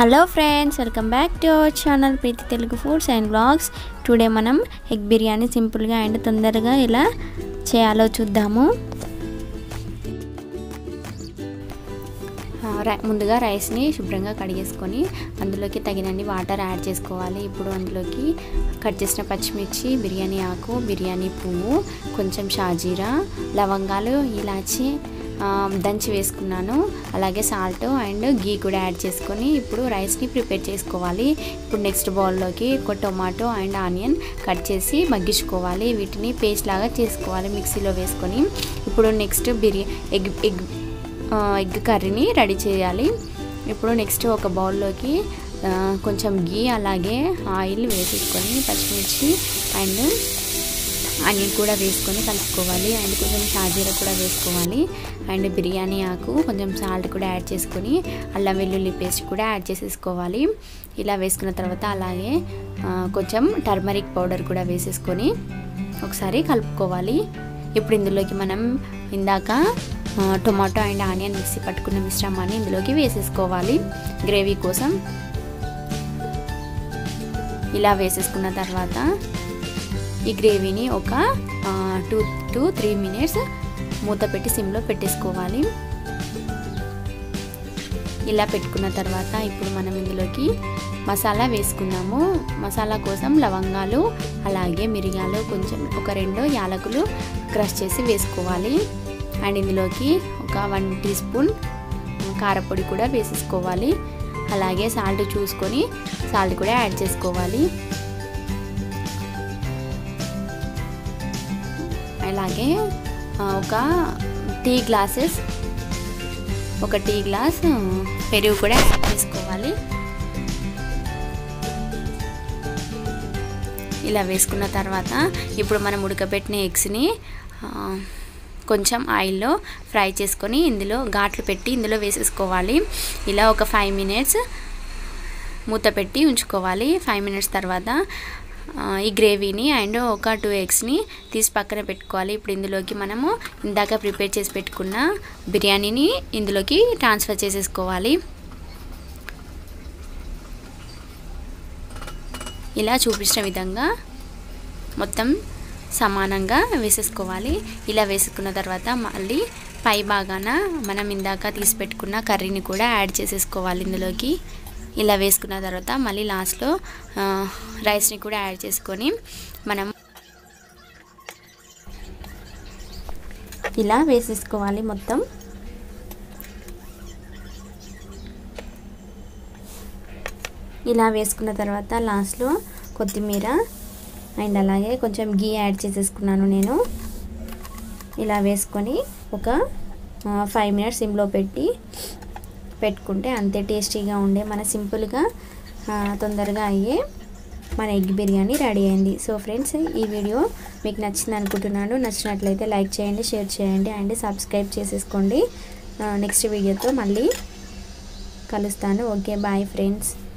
hello friends welcome back to our channel Preethi Telugu foods and blogs today మనం egg biryani సింపుల్గా and తొందరగా ఎలా చేయాలో చూద్దాము ఆ, రై- ముందుగా రైస్ని శుభ్రంగా కడిగేసుకొని అందులోకి తగినన్ని వాటర్ యాడ్ చేసుకోవాలి ఇప్పుడు అందులోకి కట్ చేసిన పచ్చిమిర్చి బిర్యానీ ఆకు బిర్యానీ పువ్వు కొంచెం షాజీరా లవంగాలు ఇలాచి ఆ, దంచి వేసుకున్నాను అలాగే సాల్ట్ అండ్ గీ కూడా యాడ్ చేసుకొని ఇప్పుడు రైస్ని ప్రిపేర్ చేసుకోవాలి ఇప్పుడు నెక్స్ట్ బౌల్లోకి ఒక టొమాటో అండ్ ఆనియన్ కట్ చేసి మగ్గించుకోవాలి వీటిని పేస్ట్ లాగా చేసుకోవాలి మిక్సీలో వేసుకొని ఇప్పుడు నెక్స్ట్ బిర్యా ఎగ్ ఎగ్ ఆ, ఎగ్ కర్రీని రెడీ చేయాలి ఇప్పుడు నెక్స్ట్ ఒక బౌల్లోకి ఆ, కొంచెం గీ అలాగే ఆయిల్ వేసేసుకొని పచ్చిమిర్చి అండ్ ఆనియన్ కూడా వేసుకొని కలుపుకోవాలి అండ్ కొంచెం షాజీరా కూడా వేసుకోవాలి అండ్ బిర్యానీ ఆకు కొంచెం సాల్ట్ కూడా యాడ్ చేసుకొని అల్లం వెల్లుల్లి పేస్ట్ కూడా యాడ్ చేసేసుకోవాలి ఇలా వేసుకున్న తర్వాత అలాగే ఆ, కొంచెం టర్మరిక్ పౌడర్ కూడా వేసేసుకొని ఒకసారి కలుపుకోవాలి ఇప్పుడు ఇందులోకి మనం ఇందాక ఆ, టొమాటో అండ్ ఆనియన్ మిక్సీ పట్టుకున్న మిశ్రమాన్ని ఇందులోకి వేసేసుకోవాలి గ్రేవీ కోసం ఇలా వేసేసుకున్న తర్వాత ఈ గ్రేవీని ఒక టూ టు త్రీ మినిట్స్ మూత పెట్టి సిమ్లో పెట్టేసుకోవాలి ఇలా పెట్టుకున్న తర్వాత ఇప్పుడు మనం ఇందులోకి మసాలా వేసుకుందాము మసాలా కోసం లవంగాలు అలాగే మిరియాలు కొంచెం ఒక రెండు యాలకులు క్రష్ చేసి వేసుకోవాలి అండ్ ఇందులోకి ఒక వన్ టీ స్పూన్ కారపొడి కూడా వేసేసుకోవాలి అలాగే సాల్ట్ చూసుకొని సాల్ట్ కూడా యాడ్ చేసుకోవాలి అలాగే ఆ, ఒక టీ గ్లాసెస్ ఒక టీ గ్లాస్ ఆ, పెరుగు కూడా యాడ్ చేసుకోవాలి ఇలా వేసుకున్న తర్వాత ఇప్పుడు మనం ఉడకబెట్టిన ఎగ్స్ని ఆ, కొంచెం ఆయిల్లో ఫ్రై చేసుకొని ఇందులో ఘాట్లు పెట్టి ఇందులో వేసేసుకోవాలి ఇలా ఒక ఫైవ్ మినిట్స్ మూత పెట్టి ఉంచుకోవాలి ఫైవ్ మినిట్స్ తర్వాత ఆ, ఈ గ్రేవీని అండ్ ఒక టూ ఎగ్స్ని తీసి పక్కన పెట్టుకోవాలి ఇప్పుడు ఇందులోకి మనము ఇందాక ప్రిపేర్ చేసి పెట్టుకున్న బిర్యానీని ఇందులోకి ట్రాన్స్ఫర్ చేసేసుకోవాలి ఇలా చూపించిన విధంగా మొత్తం సమానంగా వేసేసుకోవాలి ఇలా వేసుకున్న తర్వాత మళ్ళీ పై భాగాన మనం ఇందాక తీసి పెట్టుకున్న కర్రీని కూడా యాడ్ చేసేసుకోవాలి ఇందులోకి ఇలా వేసుకున్న తర్వాత మళ్ళీ లాస్ట్లో ఆ, రైస్ని కూడా యాడ్ చేసుకొని మనం ఇలా వేసేసుకోవాలి మొత్తం ఇలా వేసుకున్న తర్వాత లాస్ట్లో కొత్తిమీర అండ్ అలాగే కొంచెం గీ యాడ్ చేసేసుకున్నాను నేను ఇలా వేసుకొని ఒక ఫైవ్ మినిట్స్ సిమ్లో పెట్టి పెట్టుకుంటే అంతే టేస్టీగా ఉండే మన సింపుల్గా ఆ, తొందరగా అయ్యే మన ఎగ్ బిర్యానీ రెడీ అయింది సో ఫ్రెండ్స్ ఈ వీడియో మీకు నచ్చింది అనుకుంటున్నాను నచ్చినట్లయితే లైక్ చేయండి షేర్ చేయండి అండ్ సబ్స్క్రైబ్ చేసేసుకోండి నెక్స్ట్ వీడియోతో మళ్ళీ కలుస్తాను ఓకే బాయ్ ఫ్రెండ్స్